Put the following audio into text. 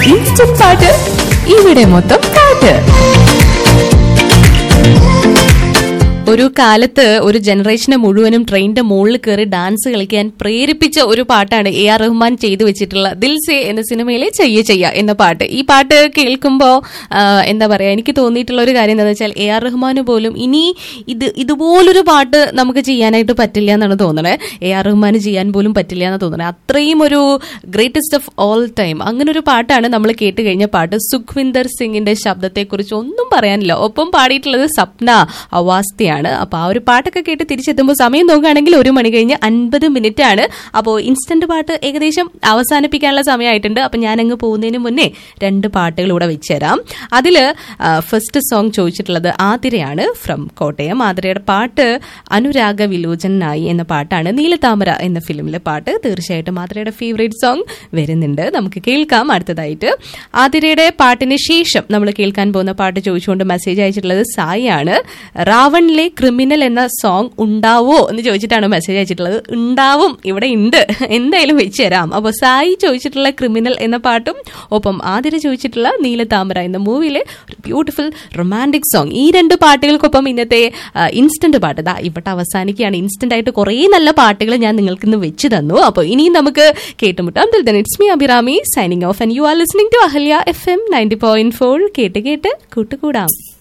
instant പാട്ട് ഇവിടെ മൊത്തം പാട്ട് ഒരു കാലത്ത് ഒരു ജനറേഷനെ മുഴുവനും ട്രെയിനിന്റെ മുകളിൽ കയറി ഡാൻസ് കളിക്കാൻ പ്രേരിപ്പിച്ച ഒരു പാട്ടാണ് എ ആർ റഹ്മാൻ ചെയ്തു വെച്ചിട്ടുള്ള ദിൽ സേ എന്ന സിനിമയിലെ ചെയ്യ ചെയ്യ എന്ന പാട്ട് ഈ പാട്ട് കേൾക്കുമ്പോൾ എന്താ പറയാ എനിക്ക് തോന്നിയിട്ടുള്ള ഒരു കാര്യം എന്താണെന്ന് വെച്ചാൽ എ ആർ റഹ്മാന് പോലും ഇനി ഇത് ഇതുപോലൊരു പാട്ട് നമുക്ക് ചെയ്യാനായിട്ട് പറ്റില്ല എന്നാണ് തോന്നണേ എ ആർ റഹ്മാന് ചെയ്യാൻ പോലും പറ്റില്ല എന്ന് തോന്നണേ അത്രയും ഒരു ഗ്രേറ്റസ്റ്റ് ഓഫ് ഓൾ ടൈം അങ്ങനെ ഒരു പാട്ടാണ് നമ്മൾ കേട്ട് കഴിഞ്ഞ പാട്ട് സുഖ്വിന്ദർ സിംഗിന്റെ ശബ്ദത്തെക്കുറിച്ച് ഒന്നും പറയാനില്ല ഒപ്പം പാടിയിട്ടുള്ളത് സപ്ന അവാസ്തിയാണ് അപ്പൊ ആ ഒരു പാട്ടൊക്കെ കേട്ട് തിരിച്ചെത്തുമ്പോൾ സമയം നോക്കുകയാണെങ്കിൽ ഒരു മണി കഴിഞ്ഞ് അൻപത് മിനിറ്റ് ആണ് അപ്പോൾ ഇൻസ്റ്റന്റ് പാട്ട് ഏകദേശം അവസാനിപ്പിക്കാനുള്ള സമയമായിട്ടുണ്ട് അപ്പൊ ഞാൻ അങ്ങ് പോകുന്നതിന് മുന്നേ രണ്ട് പാട്ടുകൾ ഇവിടെ വെച്ചുതരാം അതില് ഫസ്റ്റ് സോങ് ചോദിച്ചിട്ടുള്ളത് ആതിരയാണ് ഫ്രം കോട്ടയം ആതിരയുടെ പാട്ട് അനുരാഗ വിലോചനായി എന്ന പാട്ടാണ് നീലതാമര എന്ന ഫിലിമിലെ പാട്ട് തീർച്ചയായിട്ടും ആതിരയുടെ ഫേവറേറ്റ് സോങ് വരുന്നുണ്ട് നമുക്ക് കേൾക്കാം അടുത്തതായിട്ട് ആതിരയുടെ പാട്ടിന് ശേഷം നമ്മൾ കേൾക്കാൻ പോകുന്ന പാട്ട് ചോദിച്ചുകൊണ്ട് മെസ്സേജ് അയച്ചിട്ടുള്ളത് സായി ആണ് റാവണിലെ ക്രിമിനൽ എന്ന സോങ് ഉണ്ടാവോ എന്ന് ചോദിച്ചിട്ടാണ് മെസ്സേജ് അയച്ചിട്ടുള്ളത് ഉണ്ടാവും ഇവിടെ ഉണ്ട് എന്തായാലും വെച്ച് തരാം അപ്പോൾ സായി ചോദിച്ചിട്ടുള്ള ക്രിമിനൽ എന്ന പാട്ടും ഒപ്പം ആതിര ചോദിച്ചിട്ടുള്ള നീലതാമര എന്ന മൂവിയിലെ ഒരു ബ്യൂട്ടിഫുൾ റൊമാൻറ്റിക് സോങ് ഈ രണ്ട് പാട്ടുകൾക്കൊപ്പം ഇന്നത്തെ ഇൻസ്റ്റന്റ് പാട്ട് ദാ ഇവിടെ അവസാനിക്കുകയാണ് ഇൻസ്റ്റന്റ് ആയിട്ട് കുറേ നല്ല പാട്ടുകൾ ഞാൻ നിങ്ങൾക്ക് ഇന്ന് വെച്ച് തന്നു അപ്പോൾ ഇനിയും നമുക്ക് കേട്ടുമുട്ടാം it's me Abhirami signing off and you are listening to Ahalya F M ninety point four കേട്ട് കേട്ട് കൂട്ടുകൂടാം